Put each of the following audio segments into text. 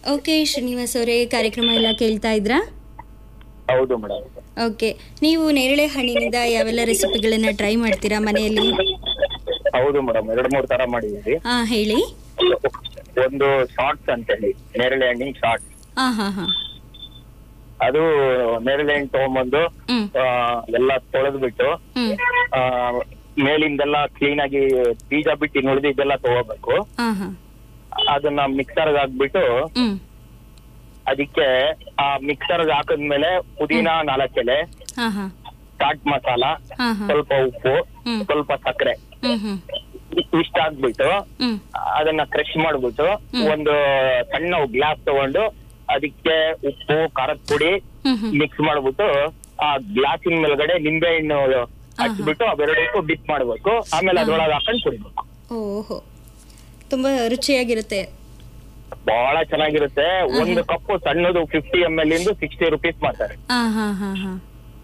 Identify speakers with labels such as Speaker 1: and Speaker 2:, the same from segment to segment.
Speaker 1: Okay Srinivas ಅವರೇ ಕಾರ್ಯಕ್ರಮ ಎಲ್ಲ ಕೇಳ್ತಾ ಇದ್ರಾ
Speaker 2: ಹೌದು ಮೇಡಮ್
Speaker 1: ಓಕೆ ನೀವು ನೇರಳೆ ಹಣ್ಣಿನಿಂದ ಯಾವೆಲ್ಲ ರೆಸಿಪಿಗಳನ್ನ ಟ್ರೈ ಮಾಡ್ತೀರಾ ಮನೆಯಲ್ಲಿ
Speaker 2: ಹೌದು ಮೇಡಮ್ ಎರಡ್ ಮೂರ್ ತರ ಮಾಡಿದೀವಿ
Speaker 1: ಹಾ ಹೇಳಿ
Speaker 2: ಒಂದು ಶಾರ್ಟ್ಸ್ ಅಂತ ಹೇಳಿ ನೇರಳೆ ಹಣ್ಣಿನ ಶಾರ್ಟ್
Speaker 1: ಹಾ ಹಾ ಹಾ
Speaker 2: ಅದು ನೇರಳೆ ಹಣ್ಣು ತಗೊಂಬಂದು
Speaker 1: ಹ್ಮ್
Speaker 2: ಆ, ಎಲ್ಲ ತೊಳೆದ್ಬಿಟ್ಟು
Speaker 1: ಹ್ಮ್
Speaker 2: ಆ, ಮೇಲಿಂದೆಲ್ಲ ಕ್ಲೀನ್ ಆಗಿ ಬೀಜ ಬಿಟ್ಟು ಇನ್ನು ಉಳಿದಿದ್ದೆಲ್ಲ ತಗೋಬೇಕು
Speaker 1: ಹಾ ಹಾ
Speaker 2: ಅದನ್ನ ಮಿಕ್ಸರ್ಗೆ ಹಾಕ್ಬಿಟ್ಟು
Speaker 1: ಹ್ಮ್
Speaker 2: ಅದಕ್ಕೆ ಆ ಮಿಕ್ಸರ್ಗೆ ಹಾಕಿದ್ಮೇಲೆ ಪುದೀನ ನಾಲ್ಕು ಎಲೆ
Speaker 1: ಹಾ ಹಾ
Speaker 2: ಚಾಟ್ ಮಸಾಲ
Speaker 1: ಹಾ ಹಾ
Speaker 2: ಸ್ವಲ್ಪ ಉಪ್ಪು
Speaker 1: ಹ್ಮ್.
Speaker 2: ಸ್ವಲ್ಪ ಸಕ್ಕರೆ
Speaker 1: ಹ್ಮ್ ಹ್ಮ್
Speaker 2: ಇಷ್ಟ ಹಾಕ್ಬಿಟ್ಟು
Speaker 1: ಹ್ಮ್
Speaker 2: ಅದನ್ನ ಕ್ರಶ್ ಮಾಡ್ಬಿಟ್ಟು
Speaker 1: ಹ್ಮ್.
Speaker 2: ಒಂದು ಸಣ್ಣ ಗ್ಲಾಸ್ ತಗೊಂಡು ಅದಕ್ಕೆ ಉಪ್ಪು ಖಾರದ ಪುಡಿ
Speaker 1: ಹ್ಮ್ ಹ್ಮ್
Speaker 2: ಮಿಕ್ಸ್ ಮಾಡ್ಬಿಟ್ಟು ಆ ಗ್ಲಾಸಿನ ಮೇಲ್ಗಡೆ ನಿಂಬೆ ಹಣ್ಣು ಹಚ್ಬಿಟ್ಟು ಅವೆರಡಕ್ಕೂ ಡಿಪ್ ಮಾಡ್ಬೇಕು ಆಮೇಲೆ ಅದ್ರೊಳಗೆ ಹಾಕೊಂಡು ಕುಡಿಬೇಕು
Speaker 1: ಓಹೋ ತುಂಬಾ ರುಚಿಯಾಗಿರುತ್ತೆ
Speaker 2: ಬಹಳ ಚೆನ್ನಾಗಿರುತ್ತೆ ಒಂದು ಕಪ್ಪು ಸಣ್ಣದು ಫಿಫ್ಟಿ ಎಂ ಎಲ್ ಇಂದು ಸಿಕ್ಸ್ಟಿ ರುಪೀಸ್ ಮಾಡ್ತಾರೆ
Speaker 1: ಹಾ ಹಾ ಹಾ ಹಾ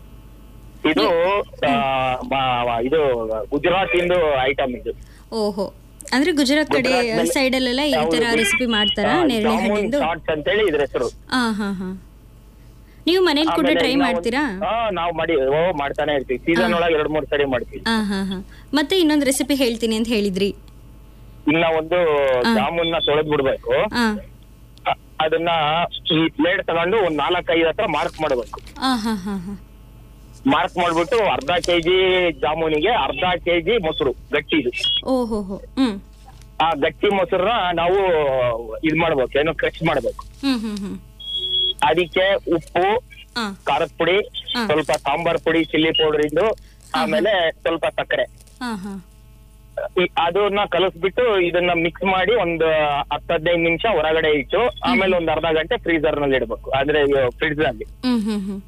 Speaker 2: ಇದು ಆ, ಮ- ಇದು ಗುಜರಾತ್ ಇಂದು ಐಟಮ್ ಇದು
Speaker 1: ಓಹೋ ಅಂದ್ರೆ ಗುಜರಾತ್ ಕಡೆ
Speaker 2: ಗುಜರಾತ್ನಲ್ಲಿ-
Speaker 1: ಸೈಡ್ ಅಲ್ಲೆಲ್ಲ ಈ ತರ
Speaker 2: ಹೌದು.
Speaker 1: ರೆಸಿಪಿ ಮಾಡ್ತಾರಾ
Speaker 2: ಆ,
Speaker 1: ನೇರಳೆ
Speaker 2: ಜಾಮೂನ್
Speaker 1: ಹಣ್ಣಿಂದು
Speaker 2: ಶಾರ್ಟ್ಸ್ ಅಂತ ಹೇಳಿ ಇದ್ರ ಹೆಸರು
Speaker 1: ಹಾ ಹಾ ಹಾ ನೀವು ಮನೇಲಿ ಕೂಡ
Speaker 2: ಆಮೇಲೆ
Speaker 1: ಟ್ರೈ
Speaker 2: ಇನ್ನ
Speaker 1: ಮಾಡ್ತೀರಾ
Speaker 2: ಒಂದ್- ಹಾ ನಾವು ಮಾಡಿ ಓ ಮಾಡ್ತಾನೆ ಇರ್ತೀವಿ ಸೀಸನ್ ಒಳಗೆ ಎರಡ್ ಮೂರ್ ಸರಿ ಮಾಡ್ತೀವಿ
Speaker 1: ಹಾ ಹಾ ಹಾ ಮತ್ತೆ ಇನ್ನೊಂದು ರೆಸಿಪಿ ಹೇಳ್ತೀನಿ ಅಂತ ಹೇಳಿದ್ರಿ
Speaker 2: ಇನ್ನ ಒಂದು ಜಾಮೂನ್ನ ತೊಳೆದ್ ಬಿಡ್ಬೇಕು
Speaker 1: ಹಾ
Speaker 2: ಅ- ಅದನ್ನ ಈ ಪ್ಲೇಟ್ ತಗೊಂಡು ಒಂದ್ ನಾಲ್ಕೈದು ಹತ್ರ ಮಾರ್ಕ್ ಮಾಡ್ಬೇಕು
Speaker 1: ಹಾ ಹಾ ಹಾ ಹಾ
Speaker 2: ಮಾರ್ಕ್ ಮಾಡ್ಬಿಟ್ಟು ಅರ್ಧ ಕೆಜಿ ಜಾಮೂನಿಗೆ ಅರ್ಧ ಕೆಜಿ ಮೊಸರು ಗಟ್ಟಿದು
Speaker 1: ಓಹೋ ಹೋ ಹ್ಮ್
Speaker 2: ಆ ಗಟ್ಟಿ ಮೊಸರನ್ನ ನಾವು ಇದ್ ಮಾಡ್ಬೇಕು ಏನೋ ಕ್ರಶ್ ಮಾಡ್ಬೇಕು
Speaker 1: ಹ್ಮ್ ಹ್ಮ್ ಹ್ಮ್
Speaker 2: ಅದಕ್ಕೆ ಉಪ್ಪು
Speaker 1: ಹಾ
Speaker 2: ಖಾರದ ಪುಡಿ
Speaker 1: ಹಾ.
Speaker 2: ಸ್ವಲ್ಪ ಸಾಂಬಾರ್ ಪುಡಿ ಚಿಲ್ಲಿ ಪೌಡರ್ ಇಂದು ಆಮೇಲೆ ಸ್ವಲ್ಪ ಸಕ್ಕರೆ
Speaker 1: ಹಾ ಹಾ
Speaker 2: ಈ- ಅದನ್ನ ಕಲಸ್ಬಿಟ್ಟು ಇದನ್ನ ಮಿಕ್ಸ್ ಮಾಡಿ ಒಂದು ಹತ್ತು ಹದಿನೈದು ನಿಮಿಷ ಹೊರಗಡೆ ಇಟ್ಟು ಆಮೇಲೆ ಒಂದ್ ಅರ್ಧ ಗಂಟೆ ಫ್ರೀಜರ್ ನಲ್ಲಿ ಇಡಬೇಕು ಅಂದ್ರೆ ಫ್ರಿಡ್ಜ್ ನಲ್ಲಿ
Speaker 1: ಹ್ಮ್ ಹ್ಮ್ ಹ್ಮ್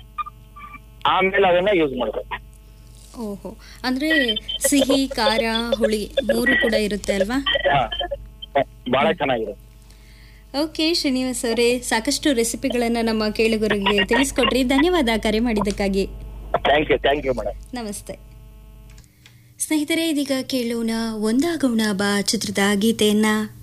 Speaker 2: ಆಮೇಲೆ ಅದನ್ನ ಯೂಸ್ ಮಾಡ್ಬೇಕು
Speaker 1: ಓಹೋ ಅಂದ್ರೆ ಸಿಹಿ ಖಾರ ಹುಳಿ ಮೂರು ಕೂಡ ಇರುತ್ತೆ ಅಲ್ವಾ
Speaker 2: ಹಾ. ಬಹಳ ಚೆನ್ನಾಗಿರುತ್ತೆ
Speaker 1: ಓಕೆ ಶ್ರೀನಿವಾಸ್ ಅವರೇ ಸಾಕಷ್ಟು ರೆಸಿಪಿಗಳನ್ನ ನಮ್ಮ ಕೇಳುಗರಿಗೆ ತಿಳಿಸ್ಕೊಟ್ರಿ ಧನ್ಯವಾದ ಕರೆ ಮಾಡಿದ್ದಕ್ಕಾಗಿ
Speaker 2: thank you thank you madam
Speaker 1: ನಮಸ್ತೆ ಸ್ನೇಹಿತರೆ ಇದೀಗ ಕೇಳೋಣ ಒಂದಾಗೋಣ ಬಾ ಚಿತ್ರದ ಗೀತೆಯನ್ನ